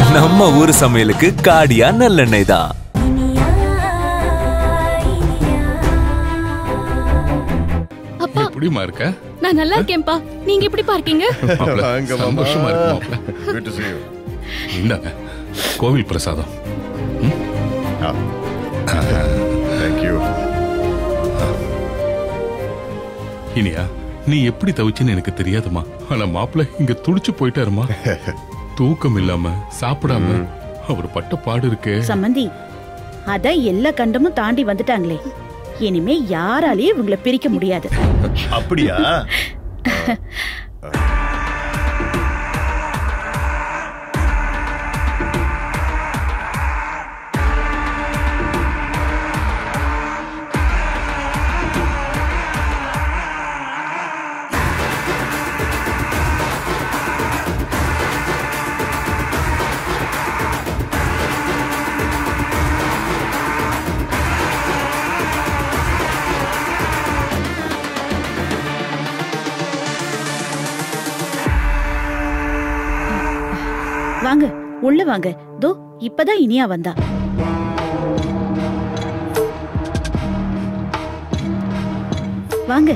நம்ம ஊர் சமையலுக்கு காடியா நல்லெண்ணெய் தான் அப்பா எப்படிமா இருக்க நான் நல்லா இருக்கேன்ப்பா நீங்க எப்படி பார்க்கீங்க மாப்ள, வாங்க மாமா. சந்தோஷமா இருக்கு மாப்ள. Good to see you. இந்தாங்க கோவில் பிரசாதம் Ah. Thank you. இனியா நீ எப்படி தவிச்சுன்னு எனக்கு தெரியாதுமா ஆனா மாப்பிள்ள இங்க துடிச்சு போயிட்டாருமா தூக்கம் இல்லாம சாப்பிடாம அவர் பட்ட பாடு இருக்கே சம்மந்தி அத எல்லா கண்டமும் தாண்டி வந்துட்டாங்களே இனிமே யாராலையும் இவங்கள பிரிக்க முடியாது அப்படியா வாங்க உள்ள வாங்க தோ இப்பதான் இனியா வந்தா வாங்க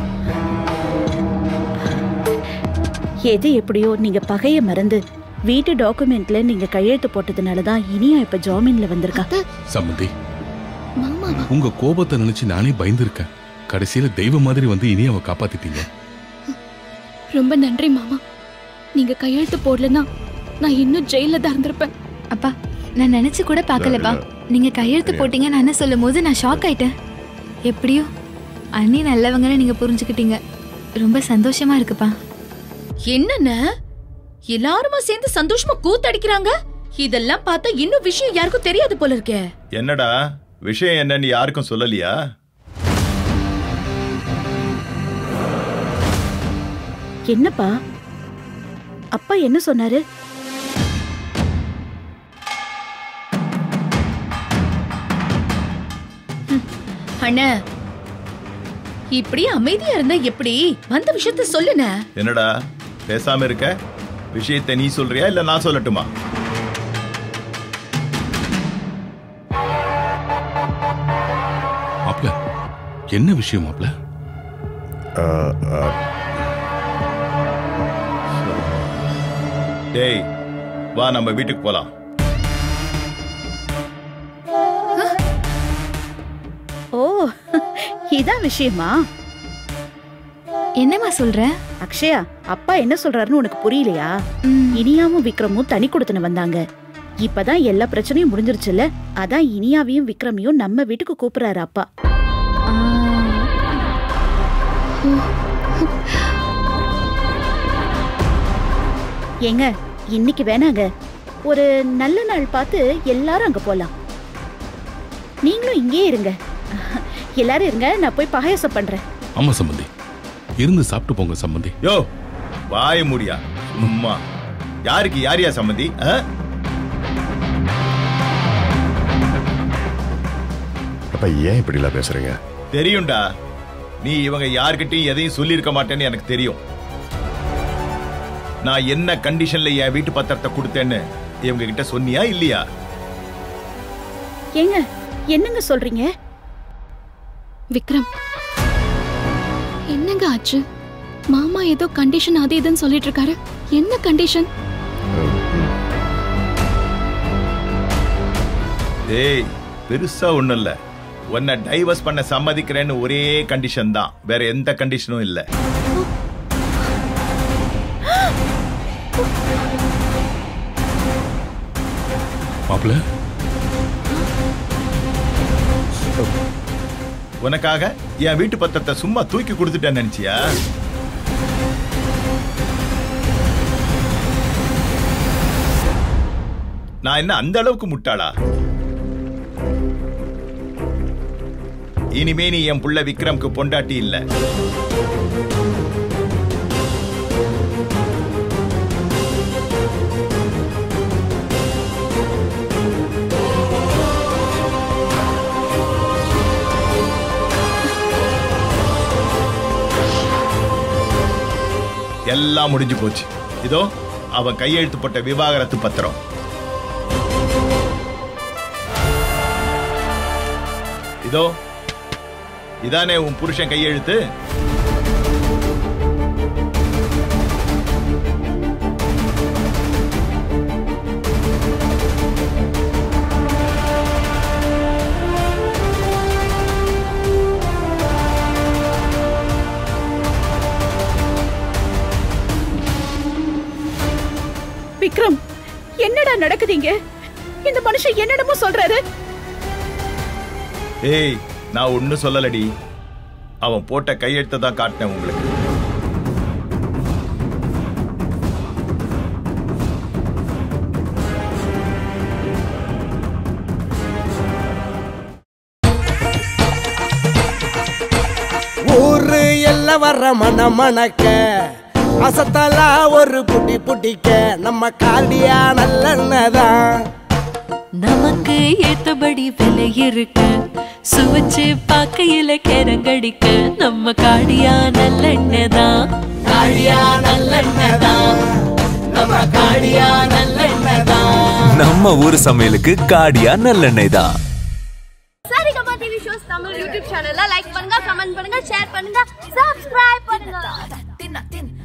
எது எப்படியோ நீங்க பகைய மறந்து வீட்டு டாக்குமெண்ட்ல நீங்க கையெழுத்து போட்டதுனால தான் இனியா இப்ப ஜாமீன்ல வந்திருக்கா சம்மந்தி மாமாவா உங்க கோபத்தை நினைச்சு நானே பயந்துருக்கேன் கடைசியில தெய்வ மாதிரி வந்து இனியாவை காப்பாத்திட்டீங்க ரொம்ப நன்றி மாமா நீங்க கையெழுத்து போடலனா நான் இன்னும் ஜெயில தான் இருந்திருப்பேன் அப்பா நான் நினைச்சு கூட பார்க்கலப்பா நீங்க கையெழுத்து போட்டீங்க நான் சொல்லும் போது நான் ஷாக் ஆயிட்டேன் எப்படியோ அண்ணி நல்லவங்கன்னு நீங்க புரிஞ்சுக்கிட்டீங்க ரொம்ப சந்தோஷமா இருக்குப்பா என்னண்ண எல்லாருமா சேர்ந்து சந்தோஷமா கூத்தடிக்கிறாங்க இதெல்லாம் பார்த்தா இன்னும் விஷயம் யாருக்கும் தெரியாது போல இருக்கே என்னடா விஷயம் என்னன்னு யாருக்கும் சொல்லலையா என்னப்பா அப்பா என்ன சொன்னாரு அண்ணா இப்படி அமைதியா இருந்தா எப்படி வந்த விஷயத்த சொல்லுன என்னடா பேசாம இருக்க விஷயத்தை நீ சொல்றியா இல்ல நான் சொல்லட்டுமா மாப்ள என்ன விஷயம் மாப்ள டேய் வா நம்ம வீட்டுக்கு போலாம் ஓ இதான் விஷயமா என்னம்மா சொல்ற அக்ஷயா அப்பா என்ன சொல்றாருன்னு உனக்கு புரியலையா ம், இனியாவும் விக்ரமும் தனி கொடுத்துன வந்தாங்க இப்பதான் எல்லா பிரச்சனையும் முடிஞ்சிருச்சுல்ல அதான் இனியாவையும் விக்ரமையும் நம்ம வீட்டுக்கு கூப்பிடுறாரு அப்பா ஆ, ஏங்க இன்னைக்கு வேணாங்க ஒரு நல்ல நாள் பார்த்து எல்லாரும் அங்க போலாம் நீங்களும் இங்கேயே இருங்க எல்லாரும் இருங்க நான் போய் பாயாசம் பண்றேன் ஆமா சம்பந்தி இருந்து சாப்பிட்டு போங்க சம்பந்தி யோ வாய முடியா சும்மா யாருக்கு யாரியா சம்மந்தி ஆ? அப்ப ஏன் இப்படிலாம் பேசுறீங்க தெரியும்டா நீ இவங்க யார்கிட்டயும் எதையும் சொல்லியிருக்க மாட்டேன்னு எனக்கு தெரியும் நான் என்ன கண்டிஷன்ல என் வீட்டு பத்திரத்தை கொடுத்தேன்னு இவங்க கிட்ட சொன்னியா இல்லையா ஏங்க என்னங்க சொல்றீங்க விக்ரம் என்னங்க ஆச்சு மாமா ஏதோ கண்டிஷன் அது இதுன்னு சொல்லிட்டு இருக்காரு என்ன கண்டிஷன் டேய் பெருசா ஒண்ணும் இல்ல உன்னை டைவர்ஸ் பண்ண சம்மதிக்கிறேன்னு ஒரே கண்டிஷன் தான் வேற எந்த கண்டிஷனும் இல்ல மாப்ள உனக்காக என் வீட்டு பத்திரத்தை சும்மா தூக்கி கொடுத்துட்டேன்னு நினைச்சியா நான் என்ன அந்த அளவுக்கு முட்டாளா இனிமே நீ என் புள்ள விக்ரம்க்கு பொண்டாட்டி இல்ல எல்லாம் முடிஞ்சு போச்சு இதோ அவன் கையெழுத்து போட்ட விவாகரத்து பத்திரம் இதோ இதானே உன் புருஷன் கையெழுத்து விக்ரம் என்னடா நடக்குதுங்க இந்த மனுஷன் என்னடமோ சொல்றாரு ஏய் நான் ஒன்னும் சொல்லலடி அவன் போட்ட கையெழுத்தை தான் காட்டினேன் உங்களுக்கு ஊரு எல்லாம் வர்ற மன மணக்க அசத்தலா ஒரு புட்டி புட்டிக்க நம்ம காடியா நல்லெண்ணதான் நமக்கு ஏத்தபடி விலை இருக்கு சுவைச்சு பார்க்கையில கிறங்கடிக்க நம்ம காடியா நல்லெண்ணதான் காடியா நல்லெண்ணதான் நம்ம காடியா நல்லெண்ணதான் நம்ம ஊர் சமையலுக்கு காடியா நல்லெண்ணெய் தான் Saregama TV shows Tamil YouTube சேனல்ல லைக் பண்ணுங்க கமெண்ட் பண்ணுங்க ஷேர் பண்ணுங்க சப்ஸ்கிரைப் பண்ணுங்க